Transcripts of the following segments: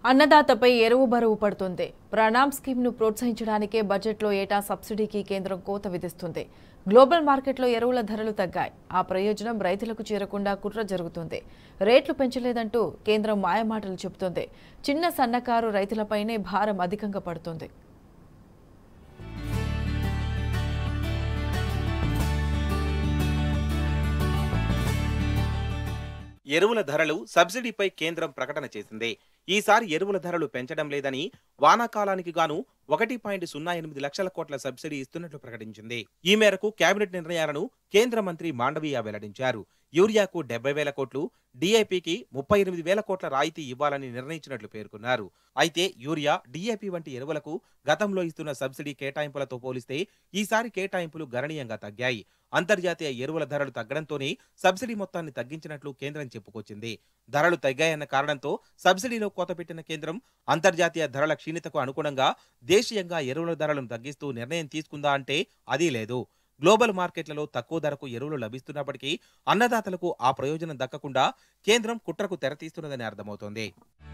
అన్నదాతపై ఎరువు బరువు పడుతుంది ప్రణామ్ స్కీమ్ను ప్రోత్సహించడానికే బడ్జెట్లో ఏటా సబ్సిడీకి కేంద్రం కోత విధిస్తుంది గ్లోబల్ మార్కెట్లో ఎరువుల ధరలు తగ్గాయి ఆ ప్రయోజనం రైతులకు చేరకుండా కుట్ర జరుగుతుంది రేట్లు పెంచలేదంటూ కేంద్రం మాయమాటలు చెబుతుంది చిన్న సన్నకారు రైతులపైనే భారం అధికంగా పడుతుంది ఎరువుల ధరలు సబ్సిడీపై కేంద్రం ప్రకటన చేసింది ఈసారి ఎరువుల ధరలు పెంచడం లేదని వానాకాలానికి గాను ఒకటి పాయింట్ సున్నా ఎనిమిది లక్షల కోట్ల సబ్సిడీ ఇస్తున్నట్లు ప్రకటించింది ఈ మేరకు కేబినెట్ నిర్ణయాలను కేంద్ర మంత్రి మాండవీయ వెల్లడించారు యూరియాకు డెబ్బై వేల కోట్లు డీఐపీకి ముప్పై ఎనిమిది వేల కోట్ల రాయితీ ఇవ్వాలని నిర్ణయించినట్లు పేర్కొన్నారు అయితే యూరియా డీఏపీ వంటి ఎరువులకు గతంలో ఇస్తున్న సబ్సిడీ కేటాయింపులతో పోలిస్తే ఈసారి కేటాయింపులు గణనీయంగా తగ్గాయి అంతర్జాతీయ ఎరువుల ధరలు తగ్గడంతోనే సబ్సిడీ మొత్తాన్ని తగ్గించినట్లు కేంద్రం చెప్పుకొచ్చింది ధరలు తగ్గాయన్న కారణంతో సబ్సిడీలో కోత పెట్టిన కేంద్రం అంతర్జాతీయ ధరల క్షీణతకు అనుగుణంగా దేశీయంగా ఎరువుల ధరలను తగ్గిస్తూ నిర్ణయం తీసుకుందా అంటే అది లేదు గ్లోబల్ మార్కెట్లలో తక్కువ ధరకు ఎరువులు లభిస్తున్నప్పటికీ అన్నదాతలకు ఆ ప్రయోజనం దక్కకుండా కేంద్రం కుట్రకు తెరతీస్తున్నదని అర్థమవుతోంది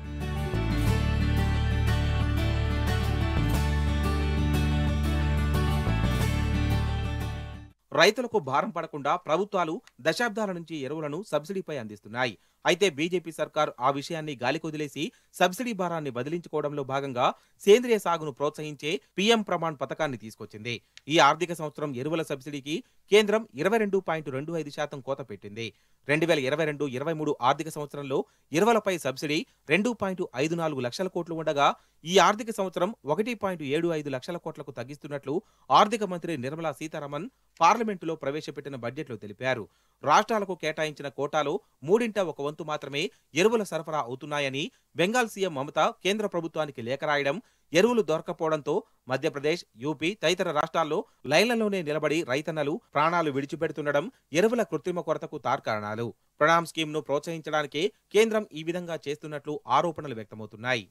రైతులకు భారం పడకుండా ప్రభుత్వాలు దశాబ్దాల నుంచి ఎరువులను సబ్సిడీపై అందిస్తున్నాయి అయితే బీజేపీ సర్కార్ ఆ విషయాన్ని గాలికొదిలేసి సబ్సిడీ భారాన్ని బదిలించుకోవడంలో భాగంగా సేంద్రియ సాగును ప్రోత్సహించే పీఎం ప్రమాణ్ పథకాన్ని తీసుకొచ్చింది ఈ ఆర్థిక సంవత్సరం ఎరువుల సబ్సిడీకి కేంద్రం ఇరవై రెండు పాయింట్ రెండు ఐదు శాతం కోత పెట్టింది రెండు వేల ఇరవై రెండు ఇరవై మూడు ఆర్థిక సంవత్సరంలో ఎరువులపై సబ్సిడీ రెండు పాయింట్ ఐదు నాలుగు లక్షల కోట్లు ఉండగా ఈ ఆర్థిక సంవత్సరం ఒకటి పాయింట్ ఏడు ఐదు లక్షల కోట్లకు తగ్గిస్తున్నట్లు ఆర్థిక మంత్రి నిర్మలా సీతారామన్ పార్లమెంటులో ప్రవేశపెట్టిన బడ్జెట్లో తెలిపారు రాష్ట్రాలకు కేటాయించిన కోటాలో మూడింట ఒక వంతు మాత్రమే ఎరువుల సరఫరా అవుతున్నాయని బెంగాల్ సీఎం మమత కేంద్ర ప్రభుత్వానికి లేఖ రాయడం ఎరువులు దొరకపోవడంతో మధ్యప్రదేశ్ యూపీ తదితర రాష్ట్రాల్లో లైన్లలోనే నిలబడి రైతన్నలు ప్రాణాలు విడిచిపెడుతుండడం ఎరువుల కృత్రిమ కొరతకు తార్కారణాలు ప్రణామ్ స్కీమ్ను ప్రోత్సహించడానికే కేంద్రం ఈ విధంగా చేస్తున్నట్లు ఆరోపణలు వ్యక్తమవుతున్నాయి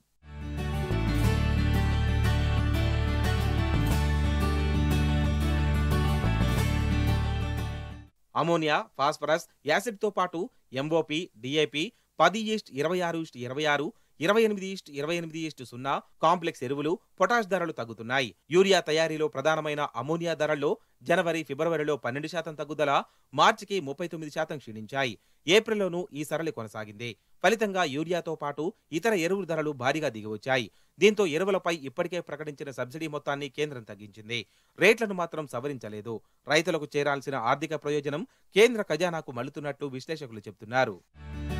అమోనియా ఫాస్ఫరస్ యాసిడ్తో పాటు ఎంఓపి డిఏపి పది ఈస్ట్ ఇరవై ఆరు ఈస్ట్ ఇరవై ఆరు ఇరవై ఎనిమిది ఈస్ట్ ఇరవై ఎనిమిది ఈస్ట్ సున్నా కాంప్లెక్స్ ఎరువులు పొటాష్ ధరలు తగ్గుతున్నాయి యూరియా తయారీలో ప్రధానమైన అమోనియా ధరల్లో జనవరి ఫిబ్రవరిలో పన్నెండు శాతం తగ్గుదల మార్చికి ముప్పై తొమ్మిది శాతం క్షీణించాయి ఏప్రిల్లోనూ ఈ సరళి కొనసాగింది ఫలితంగా యూరియాతో పాటు ఇతర ఎరువుల ధరలు భారీగా దిగివచ్చాయి దీంతో ఎరువులపై ఇప్పటికే ప్రకటించిన సబ్సిడీ మొత్తాన్ని కేంద్రం తగ్గించింది రేట్లను మాత్రం సవరించలేదు రైతులకు చేరాల్సిన ఆర్థిక ప్రయోజనం కేంద్ర ఖజానాకు మళ్లుతున్నట్లు విశ్లేషకులు చెబుతున్నారు